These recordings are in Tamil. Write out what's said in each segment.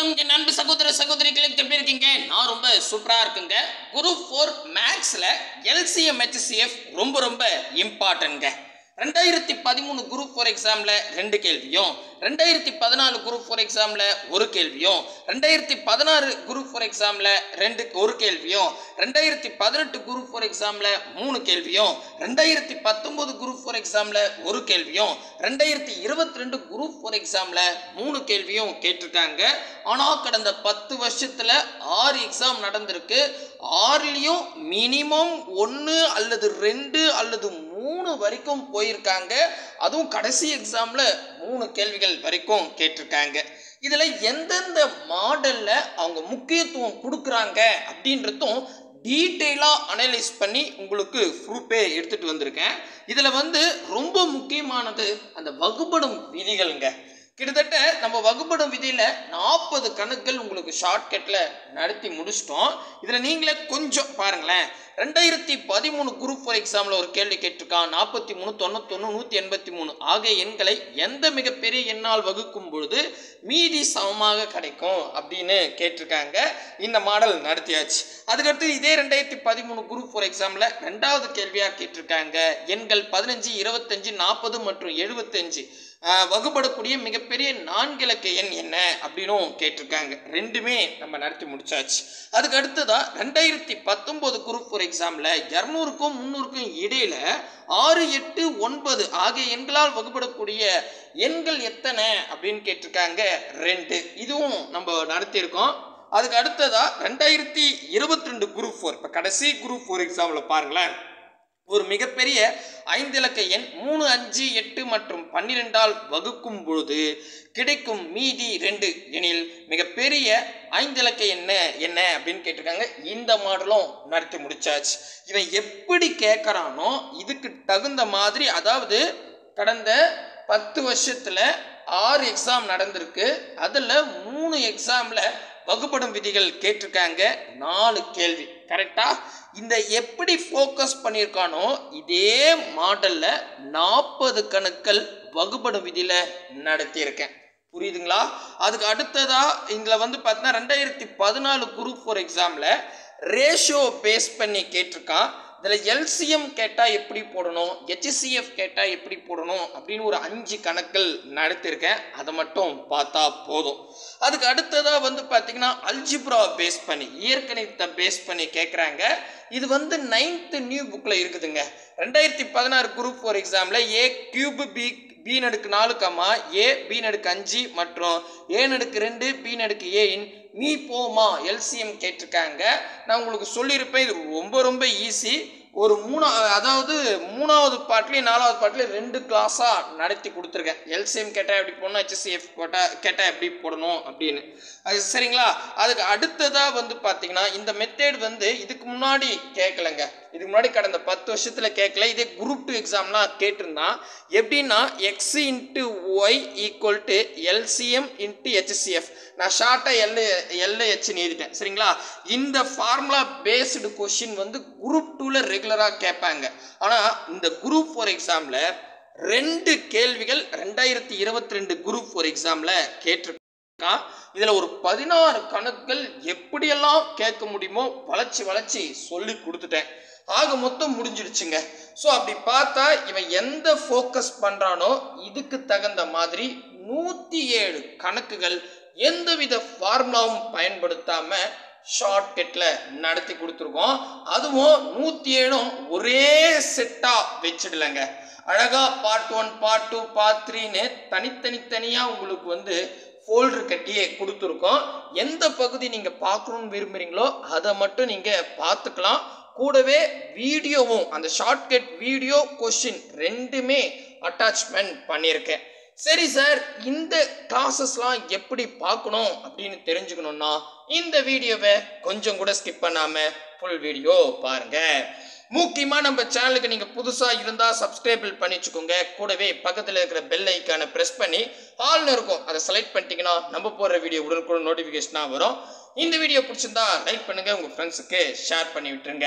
வணக்கம் என் அன்பு சகோதர சகோதரிகளுக்கு எப்படி இருக்கீங்க நான் ரொம்ப சூப்பரா இருக்குங்க குரூப் ஃபோர் மேக்ஸ்ல எல்சிஎம் ஹெச்சிஎஃப் ரொம்ப ரொம்ப இம்பார்ட்டன்ட்ங்க ரெண்டாயிரத்தி பதிமூணு குரூப் ஃபோர் எக்ஸாமில் ரெண்டு கேள்வியும் ரெண்டாயிரத்தி பதினாலு குரூப் ஃபோர் எக்ஸாமில் ஒரு கேள்வியும் ரெண்டாயிரத்தி பதினாறு குரூப் ஃபோர் எக்ஸாமில் ரெண்டு ஒரு கேள்வியும் ரெண்டாயிரத்தி பதினெட்டு குரூப் ஃபோர் எக்ஸாமில் மூணு கேள்வியும் ரெண்டாயிரத்தி பத்தொம்போது குரூப் ஃபோர் எக்ஸாமில் ஒரு கேள்வியும் ரெண்டாயிரத்தி இருபத்தி ரெண்டு குரூப் ஃபோர் எக்ஸாமில் மூணு கேள்வியும் கேட்டிருக்காங்க ஆனால் கடந்த பத்து வருஷத்தில் ஆறு எக்ஸாம் நடந்திருக்கு ஆறுலேயும் மினிமம் ஒன்று அல்லது ரெண்டு அல்லது மூணு வரைக்கும் போயிருக்காங்க அதுவும் கடைசி எக்ஸாமில் மூணு கேள்விகள் வரைக்கும் கேட்டிருக்காங்க இதில் எந்தெந்த மாடலில் அவங்க முக்கியத்துவம் கொடுக்குறாங்க அப்படின்றதும் டீட்டெயிலாக அனலைஸ் பண்ணி உங்களுக்கு ப்ரூஃபே எடுத்துகிட்டு வந்திருக்கேன் இதில் வந்து ரொம்ப முக்கியமானது அந்த வகுப்படும் விதிகள்ங்க கிட்டத்தட்ட நம்ம வகுப்படும் விதியில் நாற்பது கணக்குகள் உங்களுக்கு ஷார்ட்கட்டில் நடத்தி முடிச்சிட்டோம் இதில் நீங்களே கொஞ்சம் பாருங்களேன் ரெண்டாயிரத்தி பதிமூணு குரூப் ஃபோர் எக்ஸாமில் ஒரு கேள்வி கேட்டிருக்கான் நாற்பத்தி மூணு தொண்ணூத்தொன்று நூற்றி எண்பத்தி மூணு ஆகிய எண்களை எந்த மிகப்பெரிய எண்ணால் வகுக்கும் பொழுது மீதி சமமாக கிடைக்கும் அப்படின்னு கேட்டிருக்காங்க இந்த மாடல் நடத்தியாச்சு அதுக்கடுத்து இதே ரெண்டாயிரத்தி பதிமூணு குரூப் ஃபோர் எக்ஸாமில் ரெண்டாவது கேள்வியாக கேட்டிருக்காங்க எண்கள் பதினஞ்சு இருபத்தஞ்சு நாற்பது மற்றும் எழுபத்தஞ்சு ஆஹ் வகுப்படக்கூடிய மிகப்பெரிய நான்கிலக்க எண் என்ன அப்படின்னும் கேட்டிருக்காங்க ரெண்டுமே நம்ம நடத்தி முடிச்சாச்சு அதுக்கு அடுத்ததா ரெண்டாயிரத்தி பத்தொம்போது குரூப் ஃபோர் எக்ஸாமில் இரநூறுக்கும் முந்நூறுக்கும் இடையில ஆறு எட்டு ஒன்பது ஆகிய எண்களால் வகுப்படக்கூடிய எண்கள் எத்தனை அப்படின்னு கேட்டிருக்காங்க ரெண்டு இதுவும் நம்ம நடத்தியிருக்கோம் அதுக்கு அடுத்ததா ரெண்டாயிரத்தி இருபத்தி ரெண்டு குரூப் ஃபோர் இப்போ கடைசி குரூப் ஃபோர் எக்ஸாமில் பாருங்களேன் ஒரு மிகப்பெரிய ஐந்து இலக்க எண் மூணு அஞ்சு எட்டு மற்றும் பன்னிரெண்டால் வகுக்கும் பொழுது கிடைக்கும் மீதி ரெண்டு எனில் மிகப்பெரிய ஐந்து இலக்க என்ன என்ன அப்படின்னு கேட்டிருக்காங்க இந்த மாடலும் நடத்தி முடிச்சாச்சு இவன் எப்படி கேட்குறானோ இதுக்கு தகுந்த மாதிரி அதாவது கடந்த பத்து வருஷத்தில் ஆறு எக்ஸாம் நடந்திருக்கு அதில் மூணு எக்ஸாமில் வகுப்படும் விதிகள் கேட்டிருக்காங்க நாலு கேள்வி கரெக்டா இந்த எப்படி ஃபோக்கஸ் பண்ணியிருக்கானோ இதே மாடலில் நாற்பது கணக்கள் வகுப்படும் விதியில் நடத்தியிருக்கேன் புரியுதுங்களா அதுக்கு அடுத்ததா இதில் வந்து பார்த்தீங்கன்னா ரெண்டாயிரத்தி பதினாலு குரூப் ஃபோர் எக்ஸாமில் ரேஷியோ பேஸ் பண்ணி கேட்டிருக்கான் இதில் எல்சிஎம் கேட்டால் எப்படி போடணும் ஹெச்சிசிஎஃப் கேட்டால் எப்படி போடணும் அப்படின்னு ஒரு அஞ்சு கணக்கள் நடத்தியிருக்கேன் அதை மட்டும் பார்த்தா போதும் அதுக்கு அடுத்ததாக வந்து பார்த்தீங்கன்னா அல்ஜிப்ரா பேஸ் பண்ணி இயற்கணிதத்தை பேஸ் பண்ணி கேட்குறாங்க இது வந்து நைன்த்து நியூ புக்கில் இருக்குதுங்க ரெண்டாயிரத்தி பதினாறு குரூப் ஃபோர் எக்ஸாமில் ஏ கியூப் பி பி நடுக்கு நாலு கம்மா ஏ பி நடுக்கு அஞ்சு மற்றும் ஏ நடுக்கு ரெண்டு பி நடுக்கு ஏயின் மீ போமா எல்சிஎம் கேட்டிருக்காங்க நான் உங்களுக்கு சொல்லியிருப்பேன் இது ரொம்ப ரொம்ப ஈஸி ஒரு மூணா அதாவது மூணாவது பாட்லேயும் நாலாவது பாட்லேயும் ரெண்டு கிளாஸாக நடத்தி கொடுத்துருக்கேன் எல்சிஎம் கேட்டால் எப்படி போடணும் ஹெச்எஸ்சிஎஃப் போட்டால் கேட்டால் எப்படி போடணும் அப்படின்னு அது சரிங்களா அதுக்கு அடுத்ததாக வந்து பார்த்தீங்கன்னா இந்த மெத்தேட் வந்து இதுக்கு முன்னாடி கேட்கலங்க இதுக்கு முன்னாடி கடந்த பத்து வருஷத்தில் கேட்கல இதே குரூப் டூ எக்ஸாம்லாம் கேட்டிருந்தான் எப்படின்னா X into Y equal to LCM into HCF நான் ஷார்ட்டாக எல் எல்ல ஹெச்னு எழுதிட்டேன் சரிங்களா இந்த ஃபார்முலா பேஸ்டு கொஷின் வந்து குரூப் டூவில் ரெகுலராக கேட்பாங்க ஆனால் இந்த குரூப் ஃபோர் எக்ஸாமில் ரெண்டு கேள்விகள் ரெண்டாயிரத்தி இருபத்தி ரெண்டு குரூப் ஃபோர் எக்ஸாமில் கேட்டிருக்கான் இதில் ஒரு பதினாறு கணக்குகள் எப்படியெல்லாம் கேட்க முடியுமோ வளைச்சி வளைச்சி சொல்லி கொடுத்துட்டேன் ஆக மொத்தம் முடிஞ்சிடுச்சுங்க ஸோ அப்படி பார்த்தா இவன் எந்த ஃபோக்கஸ் பண்ணுறானோ இதுக்கு தகுந்த மாதிரி நூற்றி ஏழு கணக்குகள் எந்தவித ஃபார்முலாவும் பயன்படுத்தாம ஷார்ட்கட்டில் நடத்தி கொடுத்துருக்கோம் அதுவும் நூற்றி ஏழும் ஒரே செட்டாக வச்சிடலங்க அழகா part one part two part த்ரீன்னு தனித்தனி தனியாக உங்களுக்கு வந்து ஃபோல்டர் கட்டியே கொடுத்துருக்கோம் எந்த பகுதி நீங்கள் பார்க்கணுன்னு விரும்புகிறீங்களோ அதை மட்டும் நீங்கள் பார்த்துக்கலாம் கூடவே வீடியோவும் அந்த ஷார்ட்கட் வீடியோ கொஷின் ரெண்டுமே அட்டாச்மெண்ட் பண்ணியிருக்கேன் சரி சார் இந்த கிளாஸஸ்லாம் எப்படி பார்க்கணும் அப்படின்னு தெரிஞ்சுக்கணும்னா இந்த வீடியோவை கொஞ்சம் கூட ஸ்கிப் பண்ணாமல் ஃபுல் வீடியோ பாருங்கள் முக்கியமாக நம்ம சேனலுக்கு நீங்கள் புதுசாக இருந்தால் சப்ஸ்கிரைபிள் பண்ணி வச்சுக்கோங்க கூடவே பக்கத்தில் இருக்கிற பெல் ஐக்கானை ப்ரெஸ் பண்ணி ஆல்னு இருக்கும் அதை செலக்ட் பண்ணிட்டீங்கன்னா நம்ம போடுற வீடியோ உடனுக்குடன் நோட்டிஃபிகேஷனாக வரும் இந்த வீடியோ பிடிச்சிருந்தா லைக் பண்ணுங்கள் உங்கள் ஃப்ரெண்ட்ஸுக்கு ஷேர் பண்ணி விட்டுருங்க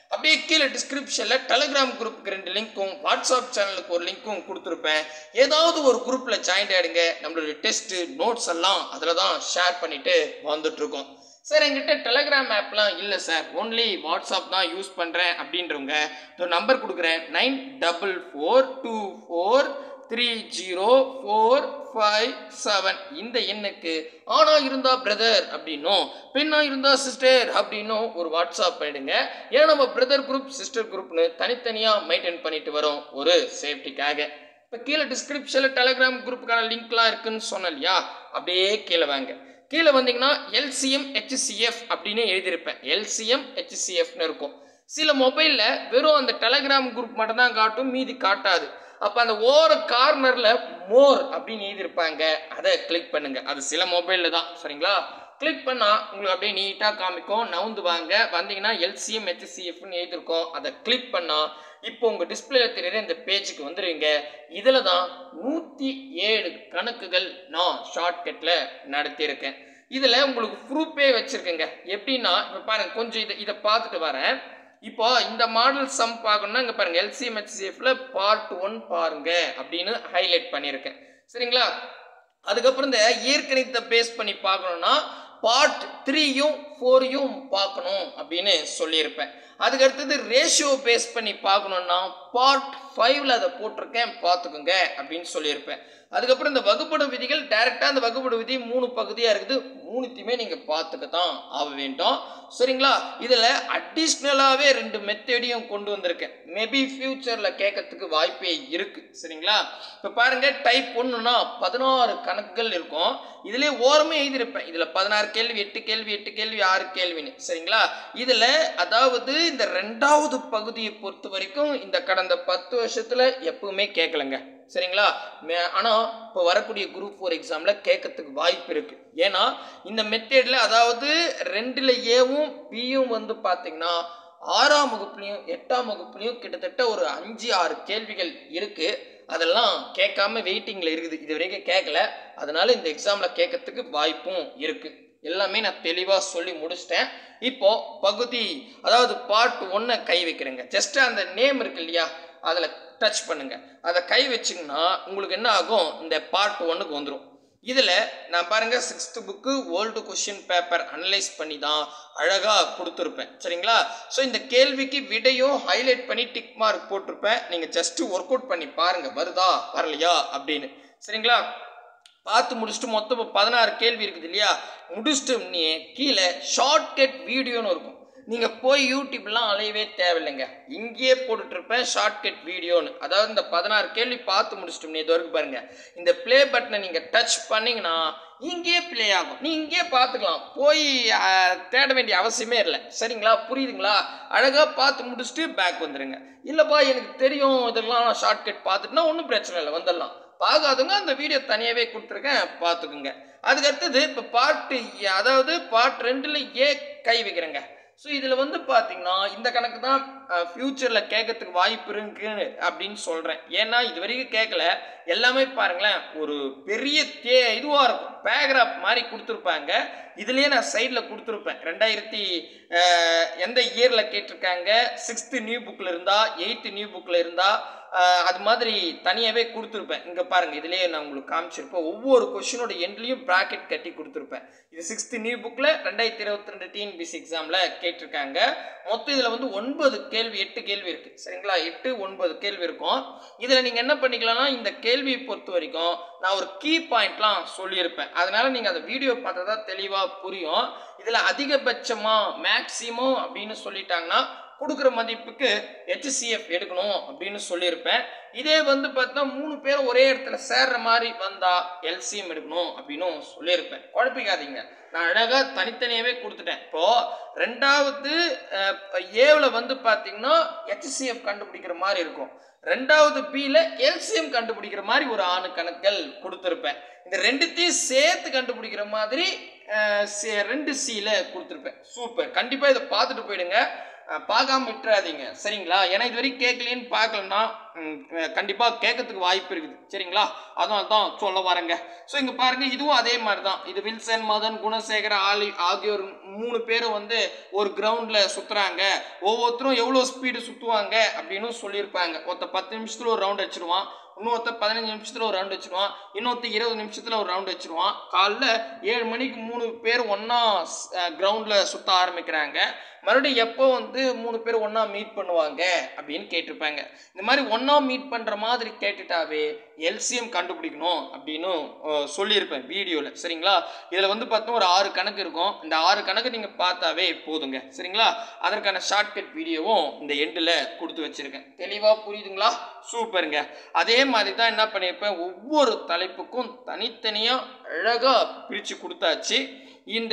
அப்படியே கீழே டிஸ்கிரிப்ஷனில் டெலிகிராம் குரூப்புக்கு ரெண்டு லிங்க்கும் வாட்ஸ்அப் சேனலுக்கு ஒரு லிங்க்கும் கொடுத்துருப்பேன் ஏதாவது ஒரு குரூப்பில் ஜாயின் ஆகிடுங்க நம்மளுடைய டெஸ்ட்டு நோட்ஸ் எல்லாம் அதில் தான் ஷேர் பண்ணிட்டு வந்துட்டுருக்கோம் சார் என்கிட்ட டெலிகிராம் ஆப்லாம் இல்லை சார் ஒன்லி வாட்ஸ்அப் தான் யூஸ் பண்ணுறேன் அப்படின்றவங்க ஒரு நம்பர் கொடுக்குறேன் nine double four two four three zero four five seven இந்த எண்ணுக்கு ஆணா இருந்தா பிரதர் அப்படின்னும் பெண்ணா இருந்தா சிஸ்டர் அப்படின்னும் ஒரு வாட்ஸ்அப் பண்ணிடுங்க ஏன்னா நம்ம பிரதர் குரூப் சிஸ்டர் குரூப்னு தனித்தனியாக மெயின்டைன் பண்ணிட்டு வரோம் ஒரு சேஃப்டிக்காக இப்போ கீழே டிஸ்கிரிப்ஷனில் டெலிகிராம் குரூப்புக்கான லிங்க்லாம் இருக்குன்னு சொன்னேன் இல்லையா அப்படியே கீழே வாங்க கீழே வந்தீங்கன்னா எல்சிஎம் ஹெச்சிஎஃப் அப்படின்னு எழுதியிருப்பேன் எல்சிஎம் ஹெச்சிஎஃப்னு இருக்கும் சில மொபைலில் வெறும் அந்த டெலகிராம் குரூப் மட்டும் தான் காட்டும் மீதி காட்டாது அப்போ அந்த ஓர கார்னரில் மோர் அப்படின்னு எழுதியிருப்பாங்க அதை கிளிக் பண்ணுங்க அது சில மொபைலில் தான் சரிங்களா கிளிக் பண்ணால் உங்களுக்கு அப்படியே நீட்டாக காமிக்கும் நவுந்து வாங்க வந்தீங்கன்னா எல்சிஎம் ஹெச்சிஎஃப்னு எழுதியிருக்கோம் அதை கிளிக் பண்ணால் இப்போ உங்கள் டிஸ்பிளேல தெரியுற இந்த பேஜுக்கு வந்துடுவீங்க இதில் தான் நூற்றி ஏழு கணக்குகள் நான் ஷார்ட்கட்டில் நடத்தியிருக்கேன் இதில் உங்களுக்கு ப்ரூஃபே வச்சுருக்கேங்க எப்படின்னா இப்போ பாருங்க கொஞ்சம் இதை இதை பார்த்துட்டு வரேன் இப்போ இந்த மாடல் சம் பார்க்கணும்னா இங்கே பாருங்க எல்சிஎம்ஹெச்சிஎஃப்ல பார்ட் ஒன் பாருங்க அப்படின்னு ஹைலைட் பண்ணியிருக்கேன் சரிங்களா அதுக்கப்புறம் இந்த இயற்கணிதத்தை பேஸ் பண்ணி பார்க்கணும்னா பார்ட் த்ரீயும் ஃபோரையும் பார்க்கணும் அப்படின்னு சொல்லியிருப்பேன் அதுக்கு அடுத்தது ரேஷியோ பேஸ் பண்ணி பார்க்கணுன்னா பார்ட் ஃபைவ்ல அதை போட்டிருக்கேன் பார்த்துக்குங்க அப்படின்னு சொல்லியிருப்பேன் அதுக்கப்புறம் இந்த வகுப்படு விதிகள் டைரெக்டாக அந்த வகுப்படு விதி மூணு பகுதியாக இருக்குது மூணுத்தையுமே நீங்கள் பார்த்துக்க தான் ஆக வேண்டும் சரிங்களா இதில் அடிஷ்னலாகவே ரெண்டு மெத்தேடையும் கொண்டு வந்திருக்கேன் மேபி ஃப்யூச்சரில் கேட்கறதுக்கு வாய்ப்பே இருக்குது சரிங்களா இப்போ பாருங்கள் டைப் ஒன்றுனா பதினாறு கணக்குகள் இருக்கும் இதிலே ஓரமே எழுதியிருப்பேன் இதில் பதினாறு கேள்வி எட்டு கேள்வி எட்டு கேள்வி ஆறு கேள்வின்னு சரிங்களா இதில் அதாவது இந்த ரெண்டாவது பகுதியை பொறுத்த வரைக்கும் இந்த கடந்த பத்து வருஷத்தில் எப்பவுமே கேட்கலங்க சரிங்களா ஆனால் இப்போ வரக்கூடிய குரூப் ஃபோர் எக்ஸாமில் கேட்கறதுக்கு வாய்ப்பு இருக்குது ஏன்னா இந்த மெத்தேடில் அதாவது ரெண்டில் ஏவும் பியும் வந்து பார்த்தீங்கன்னா ஆறாம் வகுப்புலையும் எட்டாம் வகுப்புலையும் கிட்டத்தட்ட ஒரு அஞ்சு ஆறு கேள்விகள் இருக்குது அதெல்லாம் கேட்காம வெயிட்டிங்கில் இருக்குது இது வரைக்கும் கேட்கல அதனால இந்த எக்ஸாமில் கேட்கறதுக்கு வாய்ப்பும் இருக்குது எல்லாமே நான் தெளிவாக சொல்லி முடிச்சிட்டேன் இப்போ பகுதி அதாவது பார்ட் ஒன்னை கை வைக்கிறேங்க ஜஸ்ட் அந்த நேம் இருக்கு இல்லையா அதில் டச் பண்ணுங்க அதை கை வச்சிங்கன்னா உங்களுக்கு என்ன ஆகும் இந்த பார்ட் ஒன்னுக்கு வந்துடும் இதில் நான் பாருங்க sixth book old question paper analyse பண்ணி தான் அழகாக கொடுத்துருப்பேன் சரிங்களா ஸோ இந்த கேள்விக்கு விடையும் ஹைலைட் பண்ணி டிக் மார்க் போட்டிருப்பேன் நீங்கள் ஜஸ்ட்டு ஒர்க் அவுட் பண்ணி பாருங்கள் வருதா வரலையா அப்படின்னு சரிங்களா பார்த்து முடிச்சுட்டு மொத்தம் இப்போ பதினாறு கேள்வி இருக்குது இல்லையா முடிச்சுட்டு நீ கீழே ஷார்ட்கட் வீடியோன்னு இருக்கும் நீங்கள் போய் யூடியூப்லாம் அலையவே தேவையில்லைங்க இங்கேயே போட்டுட்ருப்பேன் ஷார்ட்கட் வீடியோன்னு அதாவது இந்த பதினாறு கேள்வி பார்த்து முடிச்சிட்டோம் இது வரைக்கும் பாருங்க இந்த ப்ளே பட்டனை நீங்கள் டச் பண்ணிங்கன்னா இங்கேயே ப்ளே ஆகும் நீ இங்கேயே பார்த்துக்கலாம் போய் அஹ், தேட வேண்டிய அவசியமே இல்லை சரிங்களா புரியுதுங்களா அழகாக பார்த்து முடிச்சுட்டு பேக் வந்துடுங்க இல்லைப்பா எனக்கு தெரியும் இதெல்லாம் ஷார்ட்கட் பார்த்துட்டுனா ஒன்றும் பிரச்சனை இல்லை வந்துடலாம் பார்க்காதவங்க அந்த வீடியோ தனியாகவே கொடுத்துருக்கேன் பார்த்துக்குங்க அதுக்கு அடுத்தது இப்போ பாட்டு அதாவது பார்ட் ரெண்டில் ஏ கை வைக்கிறேங்க ஸோ இதில் வந்து பார்த்தீங்கன்னா இந்த கணக்கு தான் ஃப்யூச்சரில் கேட்கறதுக்கு வாய்ப்பு இருக்கு அப்படின்னு சொல்கிறேன் ஏன்னா இது வரைக்கும் கேட்கல எல்லாமே பாருங்களேன் ஒரு பெரிய தே இதுவாக இருக்கும் பேராகிராஃப் மாதிரி கொடுத்துருப்பாங்க இதுலேயே நான் சைடில் கொடுத்துருப்பேன் ரெண்டாயிரத்தி அஹ், எந்த இயரில் கேட்டிருக்காங்க சிக்ஸ்த்து நியூ புக்கில் இருந்தா எயித்து நியூ புக்கில் இருந்தா அஹ், அது மாதிரி தனியாகவே கொடுத்துருப்பேன் இங்கே பாருங்கள் இதுலேயே நான் உங்களுக்கு காமிச்சிருப்பேன் ஒவ்வொரு கொஷினோட எண்ட்லேயும் ப்ராக்கெட் கட்டி கொடுத்துருப்பேன் இது சிக்ஸ்த்து நியூ புக்கில் ரெண்டாயிரத்தி இருபத்தி ரெண்டு டிஎன்பிசி எக்ஸாமில் கேட்டிருக்காங்க மொத்தம் இதில் வந்து ஒன்பது கேள்வி எட்டு கேள்வி இருக்குது சரிங்களா எட்டு ஒன்பது கேள்வி இருக்கும் இதில் நீங்கள் என்ன பண்ணிக்கலாம்னா இந்த கேள்வியை பொறுத்த வரைக்கும் நான் ஒரு கீ பாயிண்ட்லாம் சொல்லியிருப்பேன் அதனால் நீங்கள் அந்த வீடியோ பார்த்தா தான் தெளிவாக புரியும் இதில் அதிகபட்சமாக மேக்ஸிமம் அப்படின்னு சொல்லிட்டாங்கன்னா கொடுக்குற மதிப்புக்கு ஹெச்சிஎஃப் எடுக்கணும் அப்படின்னு சொல்லியிருப்பேன் இதே வந்து பார்த்தா மூணு பேர் ஒரே இடத்துல சேர்ற மாதிரி வந்தா எல்சிஎம் எடுக்கணும் அப்படின்னும் சொல்லியிருப்பேன் குழப்பிக்காதீங்க நான் அழகாக தனித்தனியாகவே கொடுத்துட்டேன் இப்போ ரெண்டாவது ஏவில் வந்து பார்த்தீங்கன்னா ஹெச்சிஎஃப் கண்டுபிடிக்கிற மாதிரி இருக்கும் ரெண்டாவது பியில் எல்சிஎம் கண்டுபிடிக்கிற மாதிரி ஒரு ஆணு கணக்குகள் கொடுத்துருப்பேன் இந்த ரெண்டுத்தையும் சேர்த்து கண்டுபிடிக்கிற மாதிரி அஹ், சி- ரெண்டு சியில் கொடுத்துருப்பேன் சூப்பர் கண்டிப்பாக இதை பார்த்துட்டு போயிடுங்க அஹ், பார்க்காம விட்டுறாதீங்க சரிங்களா ஏன்னா இது வரைக்கும் கேட்கலன்னு பார்க்கலன்னா கண்டிப்பாக கேட்கறதுக்கு வாய்ப்பு இருக்குது சரிங்களா அதனால தான் சொல்ல வரேங்க ஸோ இங்கே பாருங்க இதுவும் அதே மாதிரி தான் இது வில்சன் மதன் குணசேகர ஆலி ஆகியோர் மூணு பேரும் வந்து ஒரு கிரவுண்டில் சுற்றுறாங்க ஒவ்வொருத்தரும் எவ்வளோ ஸ்பீடு சுற்றுவாங்க அப்படின்னு சொல்லியிருப்பாங்க ஒருத்த பத்து நிமிஷத்தில் ஒரு ரவுண்ட் அடிச்சிருவான் இன்னொருத்தர் பதினஞ்சு நிமிஷத்தில் ஒரு ரவுண்ட் வச்சிருவான் இன்னொருத்தர் இருபது நிமிஷத்தில் ஒரு ரவுண்ட் வச்சிருவான் காலைல ஏழு மணிக்கு மூணு பேர் ஒன்றா கிரவுண்டில் சுற்ற ஆரம்பிக்கிறாங்க மறுபடியும் எப்போ வந்து மூணு பேர் ஒன்றா மீட் பண்ணுவாங்க அப்படின்னு கேட்டிருப்பாங்க இந்த மாதிரி ஒன்றா மீட் பண்ணுற மாதிரி கேட்டுட்டாவே எல்சிஎம் கண்டுபிடிக்கணும் அப்படின்னு அஹ், சொல்லியிருப்பேன் வீடியோவில் சரிங்களா இதில் வந்து பார்த்தோம் ஒரு ஆறு கணக்கு இருக்கும் இந்த ஆறு கணக்கு நீங்கள் பார்த்தாவே போதுங்க சரிங்களா அதற்கான ஷார்ட்கட் வீடியோவும் இந்த எண்டில் கொடுத்து வச்சுருக்கேன் தெளிவாக புரியுதுங்களா சூப்பருங்க அதே மாதிரி தான் என்ன பண்ணியிருப்பேன் ஒவ்வொரு தலைப்புக்கும் தனித்தனியாக அழகாக பிரித்து கொடுத்தாச்சு இந்த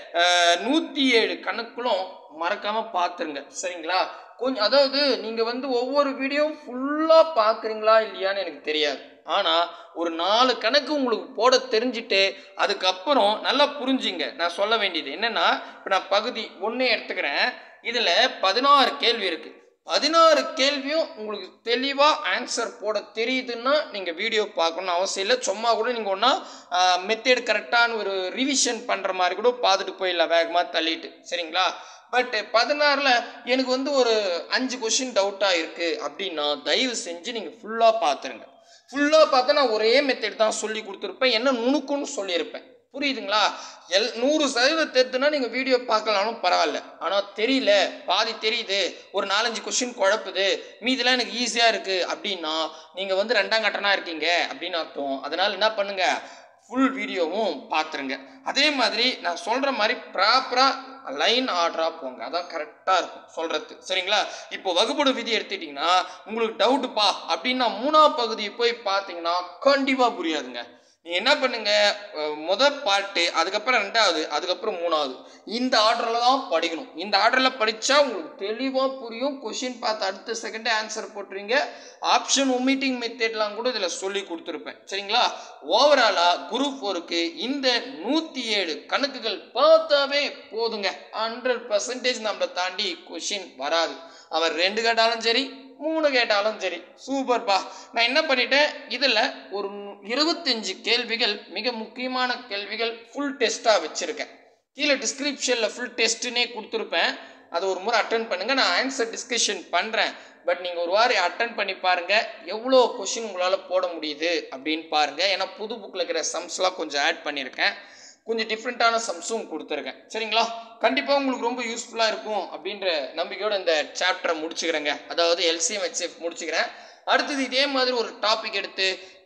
நூற்றி ஏழு கணக்குகளும் மறக்காமல் பார்த்துருங்க சரிங்களா கொஞ்சம் அதாவது நீங்கள் வந்து ஒவ்வொரு வீடியோவும் ஃபுல்லாக பார்க்குறீங்களா இல்லையான்னு எனக்கு தெரியாது ஆனால் ஒரு நாலு கணக்கு உங்களுக்கு போட தெரிஞ்சுட்டு அதுக்கப்புறம் நல்லா புரிஞ்சுங்க நான் சொல்ல வேண்டியது என்னென்னா இப்போ நான் பகுதி ஒன்றே எடுத்துக்கிறேன் இதில் பதினாறு கேள்வி இருக்குது பதினாறு கேள்வியும் உங்களுக்கு தெளிவாக ஆன்சர் போட தெரியுதுன்னா நீங்கள் வீடியோ பார்க்கணும்னு அவசியம் இல்லை சும்மா கூட நீங்கள் ஒன்றா மெத்தேடு கரெக்டான ஒரு ரிவிஷன் பண்ணுற மாதிரி கூட பார்த்துட்டு போயிடலாம் வேகமாக தள்ளிட்டு சரிங்களா பட் பதினாறில் எனக்கு வந்து ஒரு அஞ்சு கொஷின் டவுட்டாக இருக்குது அப்படின்னா தயவு செஞ்சு நீங்கள் ஃபுல்லாக பார்த்துருங்க ஃபுல்லாக பார்த்தா நான் ஒரே மெத்தட் தான் சொல்லி கொடுத்துருப்பேன் என்ன நுணுக்குன்னு சொல்லியிருப்பேன் புரியுதுங்களா எல் நூறு சதவீதம் தெரிஞ்சுனா நீங்கள் வீடியோ பார்க்கலாலும் பரவாயில்ல ஆனால் தெரியல பாதி தெரியுது ஒரு நாலஞ்சு கொஷின் குழப்புது மீதெல்லாம் எனக்கு ஈஸியாக இருக்குது அப்படின்னா நீங்கள் வந்து ரெண்டாம் கட்டணா இருக்கீங்க அப்படின்னு அர்த்தம் அதனால் என்ன பண்ணுங்க ஃபுல் வீடியோவும் பார்த்துருங்க அதே மாதிரி நான் சொல்கிற மாதிரி ப்ராப்பராக லைன் ஆர்டராக போங்க அதான் கரெக்டாக இருக்கும் சொல்கிறது சரிங்களா இப்போ வகுப்படு விதி எடுத்துட்டிங்கன்னா உங்களுக்கு டவுட்டுப்பா அப்படின்னா மூணாவது பகுதியை போய் பார்த்தீங்கன்னா கண்டிப்பாக புரியாதுங்க நீ என்ன பண்ணுங்க அஹ், முத பாட்டு அதுக்கப்புறம் ரெண்டாவது அதுக்கப்புறம் மூணாவது இந்த ஆர்டரில் தான் படிக்கணும் இந்த ஆர்டரில் படித்தா உங்களுக்கு தெளிவாக புரியும் கொஷின் பார்த்து அடுத்த செகண்டே ஆன்சர் போட்டுருவீங்க ஆப்ஷன் ஒமிட்டிங் மெத்தட்லாம் கூட இதில் சொல்லி கொடுத்துருப்பேன் சரிங்களா ஓவராலாக குரூப் ஃபோருக்கு இந்த நூற்றி ஏழு கணக்குகள் பார்த்தாவே போதுங்க ஹண்ட்ரட் பர்சன்டேஜ் நம்மளை தாண்டி கொஷின் வராது அவர் ரெண்டு கேட்டாலும் சரி மூணு கேட்டாலும் சரி சூப்பர்ப்பா நான் என்ன பண்ணிட்டேன் இதில் ஒரு இருபத்தஞ்சு கேள்விகள் மிக முக்கியமான கேள்விகள் ஃபுல் டெஸ்ட்டாக வச்சுருக்கேன் கீழே டிஸ்கிரிப்ஷனில் ஃபுல் டெஸ்ட்டுனே கொடுத்துருப்பேன் அது ஒரு முறை அட்டன் பண்ணுங்கள் நான் ஆன்சர் டிஸ்கஷன் பண்ணுறேன் பட் நீங்கள் ஒரு வாரம் அட்டன் பண்ணி பாருங்கள் எவ்வளோ கொஷின் உங்களால் போட முடியுது அப்படின்னு பாருங்கள் ஏன்னா புது புக்கில் இருக்கிற சம்ஸ்லாம் கொஞ்சம் ஆட் பண்ணியிருக்கேன் கொஞ்சம் டிஃப்ரெண்ட்டான சம்ஸும் கொடுத்துருக்கேன் சரிங்களா கண்டிப்பாக உங்களுக்கு ரொம்ப யூஸ்ஃபுல்லாக இருக்கும் அப்படின்ற நம்பிக்கையோட இந்த சாப்டரை முடிச்சுக்கிறேங்க அதாவது எல்சிஎம் ஹெச்எஃப் முடிச்சுக்கிறேன் அடுத்தது இதே மாதிரி ஒரு டாபிக் எடுத்து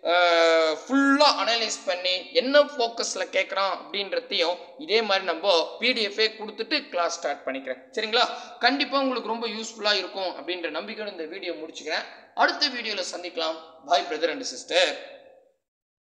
ஃபுல்லாக அனலைஸ் பண்ணி என்ன ஃபோக்கஸில் கேட்குறான் அப்படின்றதையும் இதே மாதிரி நம்ம பிடிஎஃபே கொடுத்துட்டு கிளாஸ் ஸ்டார்ட் பண்ணிக்கிறேன் சரிங்களா கண்டிப்பாக உங்களுக்கு ரொம்ப யூஸ்ஃபுல்லாக இருக்கும் அப்படின்ற நம்பிக்கையோட இந்த வீடியோ முடிச்சுக்கிறேன் அடுத்த வீடியோவில் சந்திக்கலாம் பாய் பிரதர் அண்ட் சிஸ்டர்